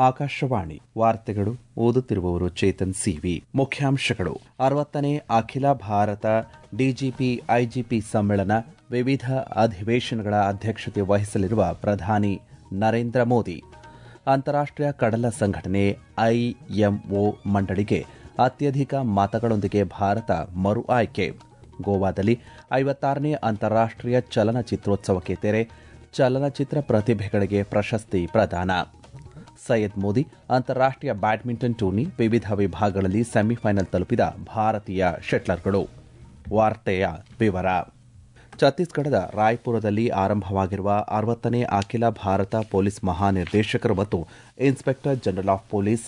ಆಕಾಶವಾಣಿ ವಾರ್ತೆಗಳು ಓದುತ್ತಿರುವವರು ಚೇತನ್ ಸಿವಿ ಮುಖ್ಯಾಂಶಗಳು ಅರವತ್ತನೇ ಅಖಿಲ ಭಾರತ ಡಿಜಿಪಿ ಐಜಿಪಿ ಸಮ್ಮೇಳನ ವಿವಿಧ ಅಧಿವೇಶನಗಳ ಅಧ್ಯಕ್ಷತೆ ವಹಿಸಲಿರುವ ಪ್ರಧಾನಿ ನರೇಂದ್ರ ಮೋದಿ ಅಂತಾರಾಷ್ಟೀಯ ಕಡಲ ಸಂಘಟನೆ ಐಎಂಒ ಮಂಡಳಿಗೆ ಅತ್ಯಧಿಕ ಮತಗಳೊಂದಿಗೆ ಭಾರತ ಮರು ಆಯ್ಕೆ ಗೋವಾದಲ್ಲಿ ಐವತ್ತಾರನೇ ಅಂತಾರಾಷ್ಟೀಯ ಚಲನಚಿತ್ರೋತ್ಸವಕ್ಕೆ ತೆರೆ ಚಲನಚಿತ್ರ ಪ್ರತಿಭೆಗಳಿಗೆ ಪ್ರಶಸ್ತಿ ಪ್ರದಾನ ಸೈಯದ್ ಮೋದಿ ಅಂತಾರಾಷ್ಟೀಯ ಬ್ಯಾಡ್ಮಿಂಟನ್ ಟೂರ್ನಿ ವಿವಿಧ ವಿಭಾಗಗಳಲ್ಲಿ ಸೆಮಿಫೈನಲ್ ತಲುಪಿದ ಭಾರತೀಯ ಶಟ್ಲರ್ಗಳು ವಾರ್ತೆಯ ವಿವರ ಛತ್ತೀಸ್ಗಢದ ರಾಯ್ಪುರದಲ್ಲಿ ಆರಂಭವಾಗಿರುವ ಅರವತ್ತನೇ ಅಖಿಲ ಭಾರತ ಪೊಲೀಸ್ ಮಹಾನಿರ್ದೇಶಕರು ಮತ್ತು inspector general of police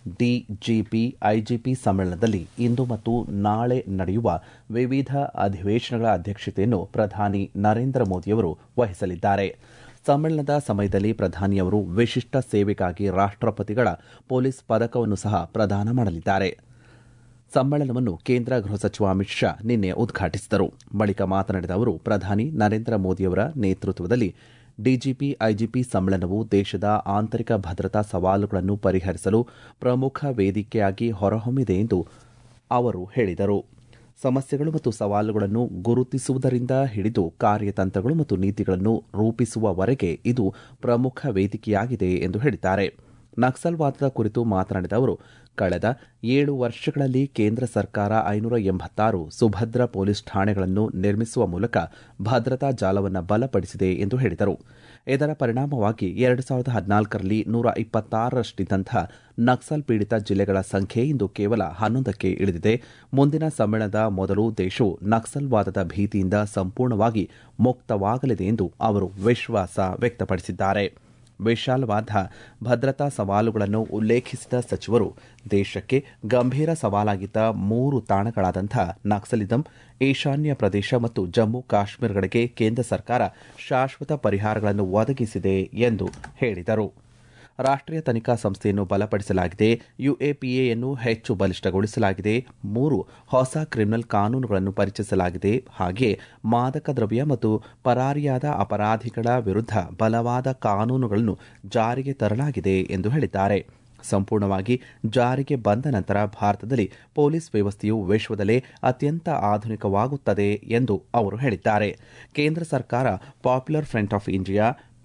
DGP IGP ಸಮ್ಮೇಳನದಲ್ಲಿ ಇಂದು ಮತ್ತು ನಾಳೆ ನಡೆಯುವ ವಿವಿಧ ಅಧಿವೇಶನಗಳ ಅಧ್ಯಕ್ಷತೆಯನ್ನು ಪ್ರಧಾನಿ ನರೇಂದ್ರ ಮೋದಿಯವರು ವಹಿಸಲಿದ್ದಾರೆ ಸಮ್ಮೇಳನದ ಸಮಯದಲ್ಲಿ ಪ್ರಧಾನಿಯವರು ವಿಶಿಷ್ಟ ಸೇವೆಗಾಗಿ ರಾಷ್ಟಪತಿಗಳ ಪೊಲೀಸ್ ಪದಕವನ್ನು ಸಹ ಪ್ರದಾನ ಮಾಡಲಿದ್ದಾರೆ ಸಮ್ಮೇಳನವನ್ನು ಕೇಂದ್ರ ಗೃಹ ಸಚಿವ ಅಮಿತ್ ಶಾ ನಿನ್ನೆ ಉದ್ಘಾಟಿಸಿದರು ಬಳಿಕ ಮಾತನಾಡಿದ ಅವರು ಪ್ರಧಾನಿ ನರೇಂದ್ರ ಮೋದಿಯವರ ನೇತೃತ್ವದಲ್ಲಿ ಡಿಜಿಪಿ ಐಜಿಪಿ ಸಮ್ಮೇಳನವು ದೇಶದ ಆಂತರಿಕ ಭದ್ರತಾ ಸವಾಲುಗಳನ್ನು ಪರಿಹರಿಸಲು ಪ್ರಮುಖ ವೇದಿಕೆಯಾಗಿ ಹೊರಹೊಮ್ಮಿದೆ ಎಂದು ಅವರು ಹೇಳಿದರು ಸಮಸ್ಯೆಗಳು ಮತ್ತು ಸವಾಲುಗಳನ್ನು ಗುರುತಿಸುವುದರಿಂದ ಹಿಡಿದು ಕಾರ್ಯತಂತ್ರಗಳು ಮತ್ತು ನೀತಿಗಳನ್ನು ರೂಪಿಸುವವರೆಗೆ ಇದು ಪ್ರಮುಖ ವೇದಿಕೆಯಾಗಿದೆ ಎಂದು ಹೇಳಿದ್ದಾರೆ ನಕ್ಸಲ್ವಾದದ ಕುರಿತು ಮಾತನಾಡಿದ ಅವರು ಕಳೆದ ಏಳು ವರ್ಷಗಳಲ್ಲಿ ಕೇಂದ್ರ ಸರ್ಕಾರ ಐನೂರ ಎಂಬತ್ತಾರು ಸುಭದ್ರ ಪೊಲೀಸ್ ಠಾಣೆಗಳನ್ನು ನಿರ್ಮಿಸುವ ಮೂಲಕ ಭದ್ರತಾ ಜಾಲವನ್ನು ಬಲಪಡಿಸಿದೆ ಎಂದು ಹೇಳಿದರು ಇದರ ಪರಿಣಾಮವಾಗಿ ಎರಡು ಸಾವಿರದ ಹದಿನಾಲ್ಕರಲ್ಲಿ ನೂರ ಇಪ್ಪತ್ತಾರರಷ್ಟಿದ್ದಂಥ ನಕ್ಸಲ್ ಪೀಡಿತ ಜಿಲ್ಲೆಗಳ ಸಂಖ್ಯೆ ಇಂದು ಕೇವಲ ಹನ್ನೊಂದಕ್ಕೆ ಇಳಿದಿದೆ ಮುಂದಿನ ಸಮ್ಮೇಳನದ ಮೊದಲು ದೇಶವು ನಕ್ಸಲ್ವಾದದ ಭೀತಿಯಿಂದ ಸಂಪೂರ್ಣವಾಗಿ ಮುಕ್ತವಾಗಲಿದೆ ಎಂದು ಅವರು ವಿಶ್ವಾಸ ವ್ಯಕ್ತಪಡಿಸಿದ್ದಾರೆ ವಿಶಾಲವಾದ ಭದ್ರತಾ ಸವಾಲುಗಳನ್ನು ಉಲ್ಲೇಖಿಸಿದ ಸಚಿವರು ದೇಶಕ್ಕೆ ಗಂಭೀರ ಸವಾಲಾಗಿದ್ದ ಮೂರು ತಾಣಗಳಾದಂಥ ನಕ್ಸಲಿಸಂ ಈಶಾನ್ಯ ಪ್ರದೇಶ ಮತ್ತು ಜಮ್ಮು ಕಾಶ್ಮೀರಗಳಿಗೆ ಕೇಂದ್ರ ಸರ್ಕಾರ ಶಾಶ್ವತ ಪರಿಹಾರಗಳನ್ನು ಒದಗಿಸಿದೆ ಎಂದು ಹೇಳಿದರು ರಾಷ್ಟೀಯ ತನಿಖಾ ಸಂಸ್ಥೆಯನ್ನು ಬಲಪಡಿಸಲಾಗಿದೆ ಯುಎಪಿಎಯನ್ನು ಹೆಚ್ಚು ಬಲಿಷ್ಠಗೊಳಿಸಲಾಗಿದೆ ಮೂರು ಹೊಸ ಕ್ರಿಮಿನಲ್ ಕಾನೂನುಗಳನ್ನು ಪರಿಚಯಿಸಲಾಗಿದೆ ಹಾಗೆಯೇ ಮಾದಕ ದ್ರವ್ಯ ಮತ್ತು ಪರಾರಿಯಾದ ಅಪರಾಧಿಗಳ ವಿರುದ್ಧ ಬಲವಾದ ಕಾನೂನುಗಳನ್ನು ಜಾರಿಗೆ ತರಲಾಗಿದೆ ಎಂದು ಹೇಳಿದ್ದಾರೆ ಸಂಪೂರ್ಣವಾಗಿ ಜಾರಿಗೆ ಬಂದ ನಂತರ ಭಾರತದಲ್ಲಿ ಪೊಲೀಸ್ ವ್ಯವಸ್ಥೆಯು ವಿಶ್ವದಲ್ಲೇ ಅತ್ಯಂತ ಆಧುನಿಕವಾಗುತ್ತದೆ ಎಂದು ಅವರು ಹೇಳಿದ್ದಾರೆ ಕೇಂದ್ರ ಸರ್ಕಾರ popular front of India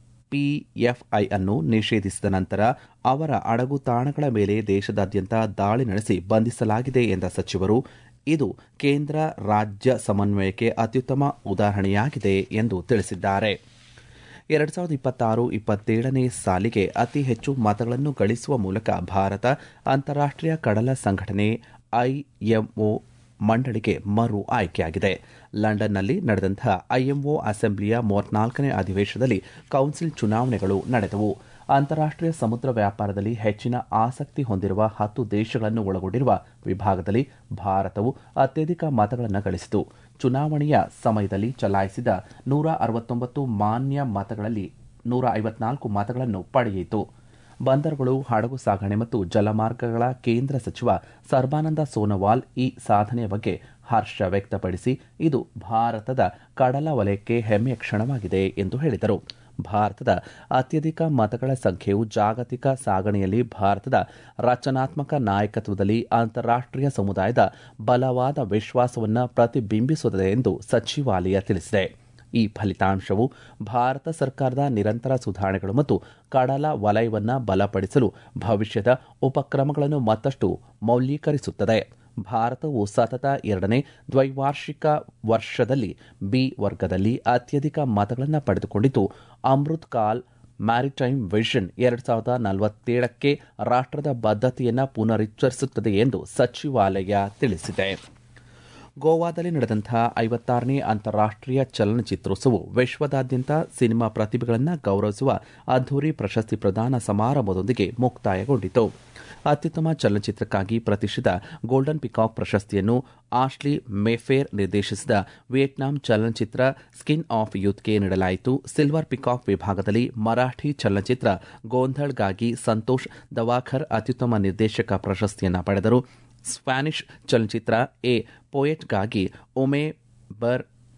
PFI ಅನ್ನು ನಿಷೇಧಿಸಿದ ನಂತರ ಅವರ ಅಡಗು ತಾಣಗಳ ಮೇಲೆ ದೇಶದಾದ್ಯಂತ ದಾಳಿ ನಡೆಸಿ ಬಂಧಿಸಲಾಗಿದೆ ಎಂದ ಸಚಿವರು ಇದು ಕೇಂದ್ರ ರಾಜ್ಯ ಸಮನ್ವಯಕ್ಕೆ ಅತ್ಯುತ್ತಮ ಉದಾಹರಣೆಯಾಗಿದೆ ಎಂದು ತಿಳಿಸಿದ್ದಾರೆ ಎರಡು ಸಾವಿರದ ಇಪ್ಪತ್ತಾರು ಇಪ್ಪತ್ತೇಳನೇ ಸಾಲಿಗೆ ಅತಿ ಹೆಚ್ಚು ಮತಗಳನ್ನು ಗಳಿಸುವ ಮೂಲಕ ಭಾರತ ಅಂತಾರಾಷ್ಟೀಯ ಕಡಲ ಸಂಘಟನೆ ಐಎಂಒ ಮಂಡಳಿಗೆ ಮರು ಆಯ್ಕೆಯಾಗಿದೆ ಲಂಡನ್ನಲ್ಲಿ ನಡೆದಂತಹ ಐಎಂಒ ಅಸೆಂಬ್ಲಿಯ ಮೂವತ್ನಾಲ್ಕನೇ ಅಧಿವೇಶನದಲ್ಲಿ ಕೌನ್ಸಿಲ್ ಚುನಾವಣೆಗಳು ನಡೆದವು ಅಂತಾರಾಷ್ಟೀಯ ಸಮುದ್ರ ವ್ಯಾಪಾರದಲ್ಲಿ ಹೆಚ್ಚಿನ ಆಸಕ್ತಿ ಹೊಂದಿರುವ ಹತ್ತು ದೇಶಗಳನ್ನು ಒಳಗೊಂಡಿರುವ ವಿಭಾಗದಲ್ಲಿ ಭಾರತವು ಅತ್ಯಧಿಕ ಮತಗಳನ್ನು ಗಳಿಸಿತು ಚುನಾವಣೆಯ ಸಮಯದಲ್ಲಿ ಚಲಾಯಿಸಿದ ನೂರ ಅರವತ್ತೊಂಬತ್ತು ಮಾನ್ಯ ಮತಗಳಲ್ಲಿ ನೂರ ಐವತ್ನಾಲ್ಕು ಮತಗಳನ್ನು ಪಡೆಯಿತು ಬಂದರುಗಳು ಹಡಗು ಸಾಗಣೆ ಮತ್ತು ಜಲಮಾರ್ಗಗಳ ಕೇಂದ್ರ ಸಚಿವ ಸರ್ಬಾನಂದ ಸೋನೋವಾಲ್ ಈ ಸಾಧನೆಯ ಬಗ್ಗೆ ಹರ್ಷ ವ್ಯಕ್ತಪಡಿಸಿ ಇದು ಭಾರತದ ಕಡಲ ವಲಯಕ್ಕೆ ಹೆಮ್ಮೆಯ ಕ್ಷಣವಾಗಿದೆ ಎಂದು ಹೇಳಿದರು ಭಾರತದ ಅತ್ಯಧಿಕ ಮತಗಳ ಸಂಖ್ಯೆಯು ಜಾಗತಿಕ ಸಾಗಣೆಯಲ್ಲಿ ಭಾರತದ ರಚನಾತ್ಮಕ ನಾಯಕತ್ವದಲ್ಲಿ ಅಂತಾರಾಷ್ಟೀಯ ಸಮುದಾಯದ ಬಲವಾದ ವಿಶ್ವಾಸವನ್ನು ಪ್ರತಿಬಿಂಬಿಸುತ್ತದೆ ಎಂದು ಸಚಿವಾಲಯ ತಿಳಿಸಿದೆ ಈ ಫಲಿತಾಂಶವು ಭಾರತ ಸರ್ಕಾರದ ನಿರಂತರ ಸುಧಾರಣೆಗಳು ಮತ್ತು ಕಡಲ ವಲಯವನ್ನು ಬಲಪಡಿಸಲು ಭವಿಷ್ಯದ ಉಪಕ್ರಮಗಳನ್ನು ಮತ್ತಷ್ಟು ಮೌಲ್ಯೀಕರಿಸುತ್ತದೆ ಭಾರತವು ಸತತ ಎರಡನೇ ದ್ವೈವಾರ್ಷಿಕ ವರ್ಷದಲ್ಲಿ ಬಿ ವರ್ಗದಲ್ಲಿ ಅತ್ಯಧಿಕ ಮತಗಳನ್ನು ಪಡೆದುಕೊಂಡಿದ್ದು ಅಮೃತ್ ಕಾಲ್ ಮ್ಯಾರಿಟೈಮ್ ವಿಷನ್ ಎರಡು ಸಾವಿರದ ನಲವತ್ತೇಳಕ್ಕೆ ರಾಷ್ಟದ ಬದ್ಧತೆಯನ್ನು ಪುನರುಚ್ಚರಿಸುತ್ತದೆ ಎಂದು ಸಚಿವಾಲಯ ತಿಳಿಸಿದೆ ಗೋವಾದಲ್ಲಿ ನಡೆದಂತಹ ಐವತ್ತಾರನೇ ಅಂತಾರಾಷ್ಟೀಯ ಚಲನಚಿತ್ರೋತ್ಸವವು ವಿಶ್ವದಾದ್ಯಂತ ಸಿನಿಮಾ ಪ್ರತಿಭೆಗಳನ್ನು ಗೌರವಿಸುವ ಅದ್ದೂರಿ ಪ್ರಶಸ್ತಿ ಪ್ರದಾನ ಸಮಾರಂಭದೊಂದಿಗೆ ಮುಕ್ತಾಯಗೊಂಡಿತು ಅತ್ಯುತ್ತಮ ಚಲನಚಿತ್ರಕ್ಕಾಗಿ ಪ್ರತಿಷ್ಠಿತ ಗೋಲ್ಡನ್ ಪಿಕಾಕ್ ಪ್ರಶಸ್ತಿಯನ್ನು ಆಶ್ಲಿ ಮೇಫೇರ್ ನಿರ್ದೇಶಿಸಿದ ವಿಯೆಟ್ನಾಂ ಚಲನಚಿತ್ರ ಸ್ಕಿನ್ ಆಫ್ ಯೂತ್ಗೆ ನೀಡಲಾಯಿತು ಸಿಲ್ವರ್ ಪಿಕಾಕ್ ವಿಭಾಗದಲ್ಲಿ ಮರಾಠಿ ಚಲನಚಿತ್ರ ಗೋಂಧಳ್ಗಾಗಿ ಸಂತೋಷ್ ದವಾಖರ್ ಅತ್ಯುತ್ತಮ ನಿರ್ದೇಶಕ ಪ್ರಶಸ್ತಿಯನ್ನು ಪಡೆದರು ಸ್ಪ್ಯಾನಿಷ್ ಚಲನಚಿತ್ರ ಎ ಪೋಯೆಟ್ಗಾಗಿ ಒಮೆ ಬರ್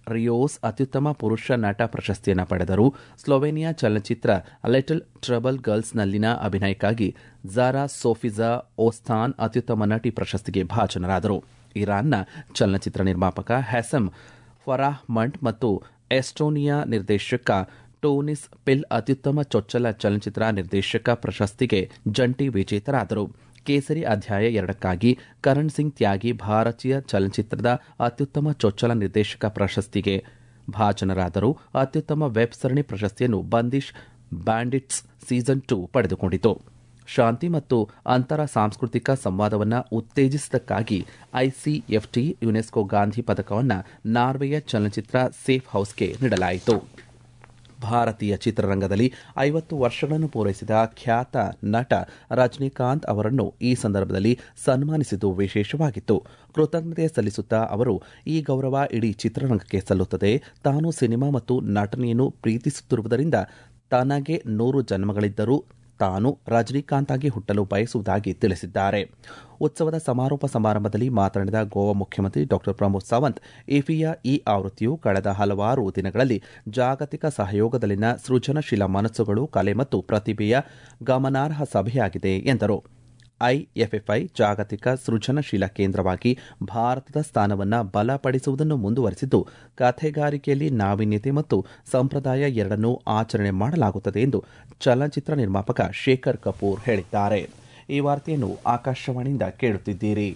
ರಿಯೋಸ್ ಅತ್ಯುತ್ತಮ ಪುರುಷ ನಟ ಪ್ರಶಸ್ತಿಯನ್ನು ಪಡೆದರು ಸ್ಲೋವೇನಿಯಾ ಚಲನಚಿತ್ರ ಲಿಟಲ್ ಟ್ರಬಲ್ ಗರ್ಲ್ಸ್ನಲ್ಲಿನ ಅಭಿನಯಕ್ಕಾಗಿ ಝಾರಾ ಸೋಫಿಜಾ ಓಸ್ತಾನ್ ಅತ್ಯುತ್ತಮ ನಟಿ ಪ್ರಶಸ್ತಿಗೆ ಭಾಜನರಾದರು ಇರಾನ್ನ ಚಲನಚಿತ್ರ ನಿರ್ಮಾಪಕ ಹ್ಯಾಸಮ್ ಫರಾಹ್ ಮಂಟ್ ಮತ್ತು ಎಸ್ಟೋನಿಯಾ ನಿರ್ದೇಶಕ ಟೋನಿಸ್ ಪಿಲ್ ಅತ್ಯುತ್ತಮ ಚೊಚ್ಚಲ ಚಲನಚಿತ್ರ ನಿರ್ದೇಶಕ ಪ್ರಶಸ್ತಿಗೆ ಜಂಟಿ ವಿಜೇತರಾದರು ಕೇಸರಿ ಅಧ್ಯಾಯ ಎರಡಕ್ಕಾಗಿ ಕರಣ್ ಸಿಂಗ್ ತ್ಯಾಗಿ ಭಾರತೀಯ ಚಲನಚಿತ್ರದ ಅತ್ಯುತ್ತಮ ಚೊಚ್ಚಲ ನಿರ್ದೇಶಕ ಪ್ರಶಸ್ತಿಗೆ ಭಾಜನರಾದರು ಅತ್ಯುತ್ತಮ ವೆಬ್ ಸರಣಿ ಪ್ರಶಸ್ತಿಯನ್ನು ಬಂದಿಶ್ ಬ್ಯಾಂಡಿಟ್ಸ್ ಸೀಸನ್ ಟೂ ಪಡೆದುಕೊಂಡಿತು ಶಾಂತಿ ಮತ್ತು ಅಂತರ ಸಾಂಸ್ಕೃತಿಕ ಸಂವಾದವನ್ನು ಉತ್ತೇಜಿಸಿದ್ದಕ್ಕಾಗಿ ಐಸಿಎಫ್ಟಿ ಯುನೆಸ್ಕೋ ಗಾಂಧಿ ಪದಕವನ್ನು ನಾರ್ವೆಯ ಚಲನಚಿತ್ರ ಸೇಫ್ ಹೌಸ್ಗೆ ನೀಡಲಾಯಿತು ಭಾರತೀಯ ಚಿತ್ರರಂಗದಲ್ಲಿ ಐವತ್ತು ವರ್ಷಗಳನ್ನು ಪೂರೈಸಿದ ಖ್ಯಾತ ನಟ ರಜನಿಕಾಂತ್ ಅವರನ್ನು ಈ ಸಂದರ್ಭದಲ್ಲಿ ಸನ್ಮಾನಿಸಿದ್ದು ವಿಶೇಷವಾಗಿತ್ತು ಕೃತಜ್ಞತೆ ಸಲ್ಲಿಸುತ್ತಾ ಅವರು ಈ ಗೌರವ ಇಡೀ ಚಿತ್ರರಂಗಕ್ಕೆ ಸಲ್ಲುತ್ತದೆ ತಾನು ಸಿನಿಮಾ ಮತ್ತು ನಟನೆಯನ್ನು ಪ್ರೀತಿಸುತ್ತಿರುವುದರಿಂದ ತನಗೆ ನೂರು ಜನ್ಮಗಳಿದ್ದರೂ ತಾನು ರಜನಿಕಾಂತ್ ಆಗಿ ಹುಟ್ಟಲು ಬಯಸುವುದಾಗಿ ತಿಳಿಸಿದ್ದಾರೆ ಉತ್ಸವದ ಸಮಾರೋಪ ಸಮಾರಂಭದಲ್ಲಿ ಮಾತನಾಡಿದ ಗೋವಾ ಮುಖ್ಯಮಂತ್ರಿ ಡಾ ಪ್ರಮೋದ್ ಸಾವಂತ್ ಇಫಿಯ ಈ ಆವೃತ್ತಿಯು ಕಳೆದ ಹಲವಾರು ದಿನಗಳಲ್ಲಿ ಜಾಗತಿಕ ಸಹಯೋಗದಲ್ಲಿನ ಸೃಜನಶೀಲ ಮನಸ್ಸುಗಳು ಕಲೆ ಮತ್ತು ಪ್ರತಿಭೆಯ ಗಮನಾರ್ಹ ಸಭೆಯಾಗಿದೆ ಎಂದರು ಐಎಫ್ಎಫ್ಐ ಜಾಗತಿಕ ಸೃಜನಶೀಲ ಕೇಂದ್ರವಾಗಿ ಭಾರತದ ಸ್ಥಾನವನ್ನು ಬಲಪಡಿಸುವುದನ್ನು ಮುಂದುವರೆಸಿದ್ದು ಕಥೆಗಾರಿಕೆಯಲ್ಲಿ ನಾವೀನ್ಯತೆ ಮತ್ತು ಸಂಪ್ರದಾಯ ಎರಡನ್ನೂ ಆಚರಣೆ ಮಾಡಲಾಗುತ್ತದೆ ಎಂದು ಚಲನಚಿತ್ರ ನಿರ್ಮಾಪಕ ಶೇಖರ್ ಕಪೂರ್ ಹೇಳಿದ್ದಾರೆ ಈ ವಾರ್ತೆಯನ್ನು ಆಕಾಶವಾಣಿಯಿಂದ ಕೇಳುತ್ತಿದ್ದೀರಿ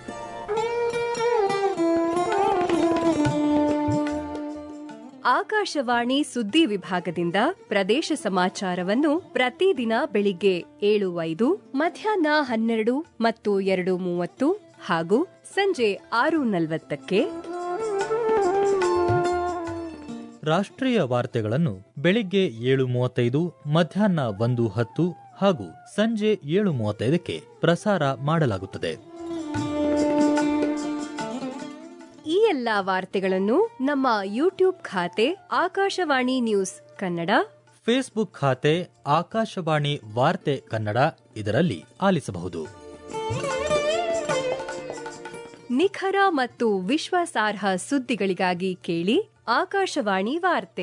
ಆಕಾಶವಾಣಿ ಸುದ್ದಿ ವಿಭಾಗದಿಂದ ಪ್ರದೇಶ ಸಮಾಚಾರವನ್ನು ಪ್ರತಿದಿನ ಬೆಳಿಗ್ಗೆ ಏಳು ಐದು ಮಧ್ಯಾಹ್ನ ಹನ್ನೆರಡು ಮತ್ತು ಎರಡು ಮೂವತ್ತು ಹಾಗೂ ಸಂಜೆ ಆರು ನಲವತ್ತಕ್ಕೆ ರಾಷ್ಟ್ರೀಯ ವಾರ್ತೆಗಳನ್ನು ಬೆಳಿಗ್ಗೆ ಏಳು ಮೂವತ್ತೈದು ಮಧ್ಯಾಹ್ನ ಒಂದು ಹತ್ತು ಹಾಗೂ ಸಂಜೆ ಏಳು ಮೂವತ್ತೈದಕ್ಕೆ ಪ್ರಸಾರ ಮಾಡಲಾಗುತ್ತದೆ ಈ ಎಲ್ಲಾ ವಾರ್ತೆಗಳನ್ನು ನಮ್ಮ ಯೂಟ್ಯೂಬ್ ಖಾತೆ ಆಕಾಶವಾಣಿ ನ್ಯೂಸ್ ಕನ್ನಡ ಫೇಸ್ಬುಕ್ ಖಾತೆ ಆಕಾಶವಾಣಿ ವಾರ್ತೆ ಕನ್ನಡ ಇದರಲ್ಲಿ ಆಲಿಸಬಹುದು ನಿಖರ ಮತ್ತು ವಿಶ್ವಾಸಾರ್ಹ ಸುದ್ದಿಗಳಿಗಾಗಿ ಕೇಳಿ ಆಕಾಶವಾಣಿ ವಾರ್ತೆ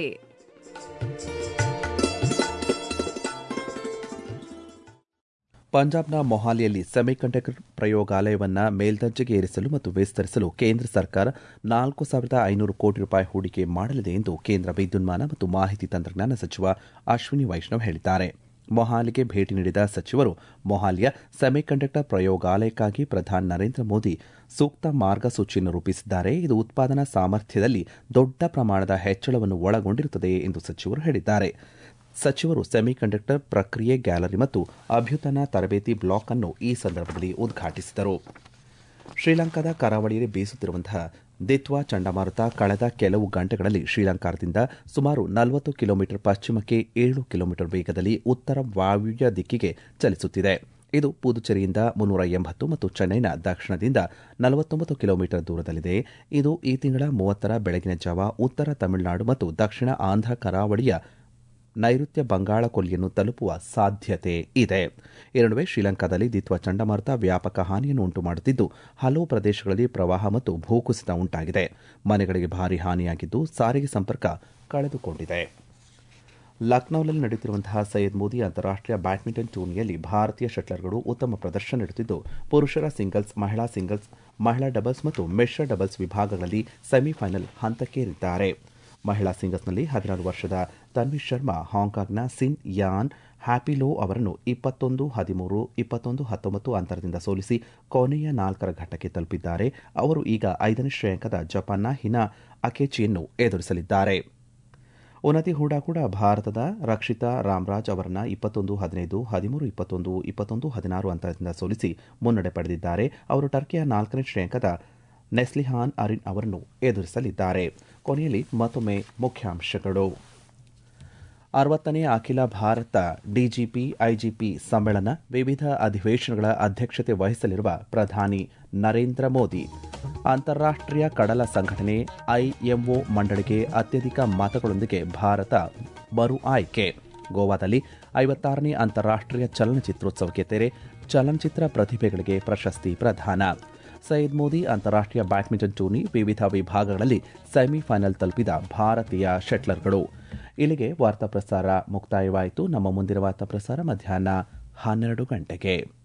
ಪಂಜಾಬ್ನ ಮೊಹಾಲಿಯಲ್ಲಿ ಸೆಮಿಕಂಡಕ್ಟರ್ ಪ್ರಯೋಗಾಲಯವನ್ನು ಮೇಲ್ದರ್ಜೆಗೆ ಏರಿಸಲು ಮತ್ತು ವಿಸ್ತರಿಸಲು ಕೇಂದ್ರ ಸರ್ಕಾರ ನಾಲ್ಕು ಸಾವಿರದ ಐನೂರು ಕೋಟಿ ರೂಪಾಯಿ ಹೂಡಿಕೆ ಮಾಡಲಿದೆ ಎಂದು ಕೇಂದ್ರ ವಿದ್ಯುನ್ಮಾನ ಮತ್ತು ಮಾಹಿತಿ ತಂತ್ರಜ್ಞಾನ ಸಚಿವ ಅಶ್ವಿನಿ ವೈಷ್ಣವ್ ಹೇಳಿದ್ದಾರೆ ಮೊಹಾಲಿಗೆ ಭೇಟಿ ನೀಡಿದ ಸಚಿವರು ಮೊಹಾಲಿಯ ಸೆಮಿಕಂಡಕ್ಟರ್ ಪ್ರಯೋಗಾಲಯಕ್ಕಾಗಿ ಪ್ರಧಾನಿ ನರೇಂದ್ರ ಮೋದಿ ಸೂಕ್ತ ಮಾರ್ಗಸೂಚಿಯನ್ನು ರೂಪಿಸಿದ್ದಾರೆ ಇದು ಉತ್ಪಾದನಾ ಸಾಮರ್ಥ್ಯದಲ್ಲಿ ದೊಡ್ಡ ಪ್ರಮಾಣದ ಹೆಚ್ಚಳವನ್ನು ಒಳಗೊಂಡಿರುತ್ತದೆ ಎಂದು ಸಚಿವರು ಹೇಳಿದ್ದಾರೆ ಸಚಿವರು ಸೆಮಿಕಂಡಕ್ಟರ್ ಪ್ರಕ್ರಿಯೆ ಗ್ಯಾಲರಿ ಮತ್ತು ಅಭ್ಯುತನ ತರಬೇತಿ ಬ್ಲಾಕ್ ಅನ್ನು ಈ ಸಂದರ್ಭದಲ್ಲಿ ಉದ್ಘಾಟಿಸಿದರು ಶ್ರೀಲಂಕಾದ ಕರಾವಳಿಯಲ್ಲಿ ಬೀಸುತ್ತಿರುವಂತಹ ದಿತ್ವಾ ಚಂಡಮಾರುತ ಕಳೆದ ಕೆಲವು ಗಂಟೆಗಳಲ್ಲಿ ಶ್ರೀಲಂಕಾದಿಂದ ಸುಮಾರು ನಲವತ್ತು ಕಿಲೋಮೀಟರ್ ಪಶ್ಚಿಮಕ್ಕೆ ಏಳು ಕಿಲೋಮೀಟರ್ ವೇಗದಲ್ಲಿ ಉತ್ತರ ವಾಯುವ್ಯ ದಿಕ್ಕಿಗೆ ಚಲಿಸುತ್ತಿದೆ ಇದು ಪುದುಚೇರಿಯಿಂದ ಮುನ್ನೂರ ಎಂಬತ್ತು ಮತ್ತು ಚೆನ್ನೈನ ದಕ್ಷಿಣದಿಂದ ನಲವತ್ತೊಂಬತ್ತು ಕಿಲೋಮೀಟರ್ ದೂರದಲ್ಲಿದೆ ಇದು ಈ ತಿಂಗಳ ಮೂವತ್ತರ ಬೆಳಗಿನ ಜಾವ ಉತ್ತರ ತಮಿಳುನಾಡು ಮತ್ತು ದಕ್ಷಿಣ ಆಂಧ್ರ ಕರಾವಳಿಯ ನೈಋತ್ಯ ಬಂಗಾಳ ಕೊಲ್ಲಿಯನ್ನು ತಲುಪುವ ಸಾಧ್ಯತೆ ಇದೆ ಈ ನಡುವೆ ಶ್ರೀಲಂಕಾದಲ್ಲಿ ದಿತ್ವ ಚಂಡಮಾರುತ ವ್ಯಾಪಕ ಹಾನಿಯನ್ನು ಉಂಟು ಮಾಡುತ್ತಿದ್ದು ಹಲವು ಪ್ರದೇಶಗಳಲ್ಲಿ ಪ್ರವಾಹ ಮತ್ತು ಭೂಕುಸಿತ ಉಂಟಾಗಿದೆ ಮನೆಗಳಿಗೆ ಭಾರಿ ಹಾನಿಯಾಗಿದ್ದು ಸಾರಿಗೆ ಸಂಪರ್ಕ ಕಳೆದುಕೊಂಡಿದೆ ಲಕ್ನೋನಲ್ಲಿ ನಡೆಯುತ್ತಿರುವಂತಹ ಸೈಯದ್ ಮೋದಿ ಅಂತಾರಾಷ್ಟೀಯ ಬ್ಯಾಡ್ಮಿಂಟನ್ ಟೂರ್ನಿಯಲ್ಲಿ ಭಾರತೀಯ ಶಟ್ಲರ್ಗಳು ಉತ್ತಮ ಪ್ರದರ್ಶನ ನೀಡುತ್ತಿದ್ದು ಪುರುಷರ ಸಿಂಗಲ್ಸ್ ಮಹಿಳಾ ಸಿಂಗಲ್ಸ್ ಮಹಿಳಾ ಡಬಲ್ಸ್ ಮತ್ತು ಮಿಶ್ರ ಡಬಲ್ಸ್ ವಿಭಾಗಗಳಲ್ಲಿ ಸೆಮಿಫೈನಲ್ ಹಂತಕ್ಕೇರಿದ್ದಾರೆ ಮಹಿಳಾ ಸಿಂಗಲ್ಸ್ನಲ್ಲಿ ಹದಿನಾರು ವರ್ಷದ ತನ್ವಿ ಶರ್ಮಾ ಹಾಂಕಾಂಗ್ನ ಸಿನ್ ಯಾನ್ ಹ್ಯಾಪಿಲೋ ಅವರನ್ನು ಇಪ್ಪತ್ತೊಂದು ಹದಿಮೂರು ಇಪ್ಪತ್ತೊಂದು ಹತ್ತೊಂಬತ್ತು ಅಂತರದಿಂದ ಸೋಲಿಸಿ ಕೊನೆಯ ನಾಲ್ಕರ ಘಟ್ಟಕ್ಕೆ ತಲುಪಿದ್ದಾರೆ ಅವರು ಈಗ ಐದನೇ ಶ್ರೇಯಾಂಕದ ಜಪಾನ್ನ ಹಿನಾ ಅಕೆಚಿಯನ್ನು ಎದುರಿಸಲಿದ್ದಾರೆ ಉನ್ನತಿ ಹೂಡಾ ಕೂಡ ಭಾರತದ ರಕ್ಷಿತಾ ರಾಮ್ರಾಜ್ ಅವರನ್ನ ಇಪ್ಪತ್ತೊಂದು ಹದಿನೈದು ಹದಿಮೂರು ಇಪ್ಪತ್ತೊಂದು ಇಪ್ಪತ್ತೊಂದು ಹದಿನಾರು ಅಂತರದಿಂದ ಸೋಲಿಸಿ ಮುನ್ನಡೆ ಪಡೆದಿದ್ದಾರೆ ಅವರು ಟರ್ಕಿಯ ನಾಲ್ಕನೇ ಶ್ರೇಯಾಂಕದ ನೆಸ್ಲಿಹಾನ್ ಅರಿನ್ ಅವರನ್ನು ಎದುರಿಸಲಿದ್ದಾರೆ ಕೊನೆಯಲ್ಲಿ ಮತ್ತೊಮ್ಮೆ ಮುಖ್ಯಾಂಶಗಳು ಅರವತ್ತನೇ ಅಖಿಲ ಭಾರತ ಡಿಜಿಪಿ ಐಜಿಪಿ ಸಮ್ಮೇಳನ ವಿವಿಧ ಅಧಿವೇಶನಗಳ ಅಧ್ಯಕ್ಷತೆ ವಹಿಸಲಿರುವ ಪ್ರಧಾನಿ ನರೇಂದ್ರ ಮೋದಿ ಅಂತಾರಾಷ್ಟೀಯ ಕಡಲ ಸಂಘಟನೆ ಐಎಂಒ ಮಂಡಳಿಗೆ ಅತ್ಯಧಿಕ ಮತಗಳೊಂದಿಗೆ ಭಾರತ ಮರು ಆಯ್ಕೆ ಗೋವಾದಲ್ಲಿ ಐವತ್ತಾರನೇ ಅಂತಾರಾಷ್ಟೀಯ ಚಲನಚಿತ್ರೋತ್ಸವಕ್ಕೆ ತೆರೆ ಚಲನಚಿತ್ರ ಪ್ರತಿಭೆಗಳಿಗೆ ಪ್ರಶಸ್ತಿ ಪ್ರದಾನ ಸಯ್ಯದ್ ಮೋದಿ ಅಂತಾರಾಷ್ಟೀಯ ಬ್ಯಾಡ್ಮಿಂಟನ್ ಟೂರ್ನಿ ವಿವಿಧ ವಿಭಾಗಗಳಲ್ಲಿ ಸೆಮಿಫೈನಲ್ ತಲುಪಿದ ಭಾರತೀಯ ಶಟ್ಲರ್ಗಳು ಇಲ್ಲಿಗೆ ವಾರ್ತಾ ಪ್ರಸಾರ ಮುಕ್ತಾಯವಾಯಿತು ನಮ್ಮ ಮುಂದಿನ ವಾರ್ತಾ ಪ್ರಸಾರ ಮಧ್ಯಾಹ್ನ ಹನ್ನೆರಡು ಗಂಟೆಗೆ